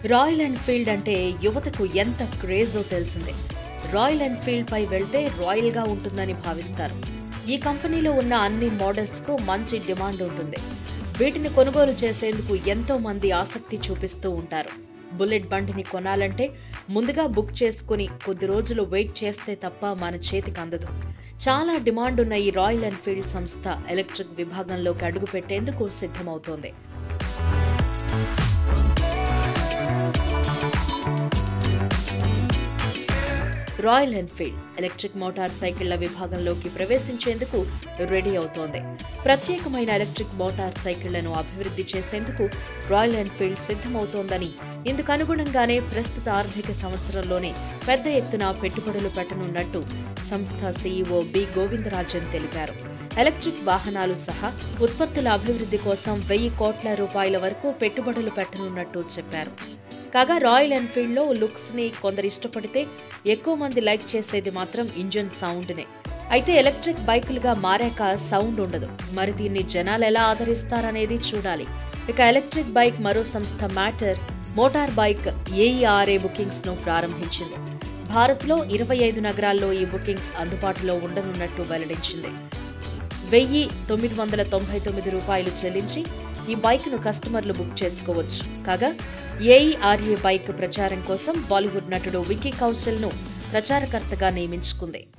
royal Enfield అంటే యువతకు ఎంత క్రేజో తెలిసిందే రాయల్ ఎన్ఫీల్డ్ పై వెళ్తే రాయల్ గా ఉంటుందని భావిస్తారు ఈ కంపెనీలో ఉన్న అన్ని మోడల్స్ కు మంచి డిమాండ్ ఉంటుంది వీటిని కొనుగోలు చేసేందుకు ఎంతో మంది ఆసక్తి చూపిస్తూ ఉంటారు బుల్లెట్ బండిని కొనాలంటే ముందుగా బుక్ చేసుకుని కొద్ది రోజులు వెయిట్ చేస్తే తప్ప మన చేతికి అందదు చాలా డిమాండ్ ఉన్న ఈ రాయల్ ఎన్ఫీల్డ్ సంస్థ ఎలక్ట్రిక్ విభాగంలోకి అడుగుపెట్టేందుకు సిద్ధమవుతోంది రాయల్ ఎన్ఫీల్డ్ ఎలక్ట్రిక్ మోటార్ సైకిళ్ల విభాగంలోకి ప్రవేశించేందుకు రెడీ అవుతోంది ప్రత్యేకమైన ఎలక్ట్రిక్ మోటార్ సైకిళ్లను అభివృద్ధి చేసేందుకు రాయల్ ఎన్ఫీల్డ్ సిద్ధమవుతోందని ఇందుకు అనుగుణంగానే ప్రస్తుత ఆర్థిక సంవత్సరంలోనే పెద్ద ఎత్తున పెట్టుబడులు పెట్టనున్నట్టు సంస్థ సీఈఓ బి గోవిందరాజన్ తెలిపారు ఎలక్ట్రిక్ వాహనాలు సహా ఉత్పత్తుల అభివృద్ధి కోసం వెయ్యి కోట్ల రూపాయల వరకు పెట్టుబడులు పెట్టనున్నట్టు చెప్పారు కాగా రాయల్ ఎన్ఫీల్డ్ లో లుక్స్ ని కొందరు ఇష్టపడితే ఎక్కువ మంది లైక్ చేసేది మాత్రం ఇంజన్ సౌండ్ నే అయితే ఎలక్ట్రిక్ బైకులుగా మారాక సౌండ్ ఉండదు మరి దీన్ని జనాలు ఎలా ఆదరిస్తారనేది చూడాలి ఇక ఎలక్ట్రిక్ బైక్ మరో సంస్థ Matter motorbike AERA bookings ను ప్రారంభించింది భారత్లో ఇరవై ఐదు నగరాల్లో ఈ బుకింగ్స్ అందుబాటులో ఉండనున్నట్టు వెల్లడించింది వెయ్యి తొమ్మిది వందల తొంభై తొమ్మిది రూపాయలు చెల్లించి ఈ బైక్ను కస్టమర్లు బుక్ చేసుకోవచ్చు కాగా ఏఈఆర్ఏ బైక్ ప్రచారం కోసం బాలీవుడ్ నటుడు వికీ కౌశల్ను ప్రచారకర్తగా నియమించుకుంది